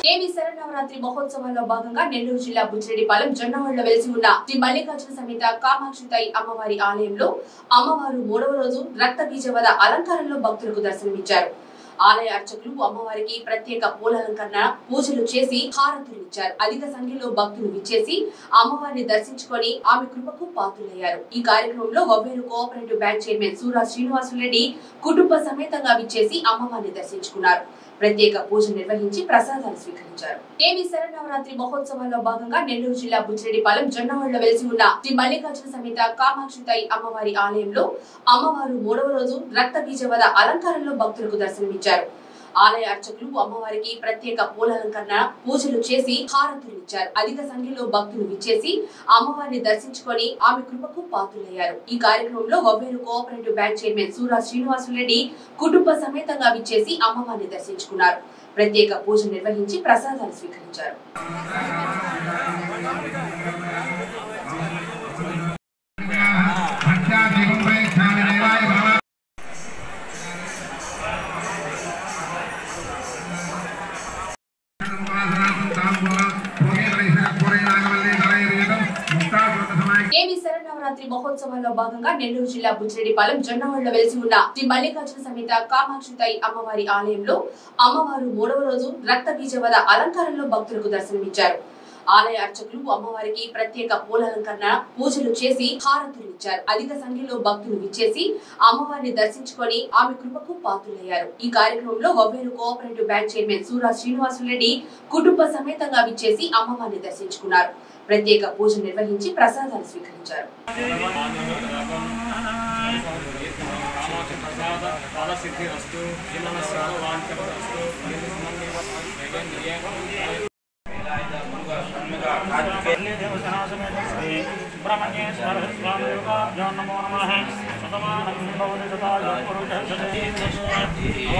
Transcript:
దేవి శరన్నవరాత్రి మహోత్సవాల్లో భాగంగా నెల్లూరు జిల్లా బుచ్చిరెడ్డిపాలెం జొన్నవాడలో వెలిసి ఉన్న శ్రీ మల్లికార్జున సమేత కామాక్షితాయి అమ్మవారి ఆలయంలో అమ్మవారు మూడవ రోజు రక్త బీజవద అలంకారంలో భక్తులకు దర్శనమిచ్చారు ఆలయ అర్చకులు అమ్మవారికి ప్రత్యేక పూలలంకరణ పూజలు చేసి హారతులు ఇచ్చారు అధిక సంఖ్యలో భక్తులు విచ్చేసి అమ్మవారిని దర్శించుకొని ఆమె కృపకు పాత్రులయ్యారు ఈ కార్యక్రమంలో Vavveru cooperative bank chairman Sura Srinivasula Reddy కుటుంబ సమేతంగా విచ్చేసి అమ్మవారిని దర్శించుకున్నారు ప్రత్యేక పూజ నిర్వహించి ప్రసాదాలు స్వీకరించారు దేవి శరన్నవరాత్రి మహోత్సవాల్లో భాగంగా నెల్లూరు జిల్లా బుచ్చిరెడ్డిపాలెం జొన్నవాడలో వెలిసి ఉన్న శ్రీ మల్లికార్జున సమేత కామాక్షితాయి అమ్మవారి ఆలయంలో అమ్మవారు మూడవ రోజు రక్త బీజవద అలంకారంలో భక్తులకు దర్శనమిచ్చారు ఆలయ అర్చకులు అమ్మవారికి ప్రత్యేక పూలలంకరణ పూజలు చేసి హారతులు ఇచ్చారు అధిక సంఖ్యలో భక్తులు విచ్చేసి అమ్మవారిని దర్శించుకొని ఆమె కృపకు పాత్రులయ్యారు ఈ కార్యక్రమంలో Vavveru cooperative bank chairman Sura Srinivasula Reddy కుటుంబ సమేతంగా విచ్చేసి అమ్మవారిని దర్శించుకున్నారు ప్రత్యేక పూజ నిర్వహించి ప్రసాదాలు స్వీకరించారు భక్త్యాదీపం ప్రయచ్ఛామి దేవాయ భవ దేవి శరన్నవరాత్రి మహోత్సవాల్లో భాగంగా నెల్లూరు జిల్లా బుచ్చిరెడ్డిపాలెం జొన్నవాడలో వెలిసి ఉన్న శ్రీ మల్లికార్జున సమేత కామాక్షితాయి అమ్మవారి ఆలయంలో అమ్మవారు మూడవ రోజు రక్త బీజవద అలంకారంలో భక్తులకు దర్శనమిచ్చారు ఆలయ అర్చకులు అమ్మవారికి ప్రత్యేక పూలలంకరణ పూజలు చేసి హారతులు ఇచ్చారు అధిక సంఖ్యలో భక్తులు విచ్చేసి అమ్మవారిని దర్శించుకొని ఆమె కృపకు పాత్రులయ్యారు ఈ కార్యక్రమంలో Vavveru cooperative bank chairman Sura Srinivasula Reddy కుటుంబ సమేతంగా విచ్చేసి అమ్మవారిని దర్శించుకున్నారు ప్రత్యేక పూజ నిర్వహించి ప్రసాదాలు స్వీకరించారు ఫలసిద్ధిరస్తు జీవనస్వాంఛరస్తు సుబ్రహ్మణ్యే స్వామి నమో నమ శతమానం భవతి శతాయ పురుష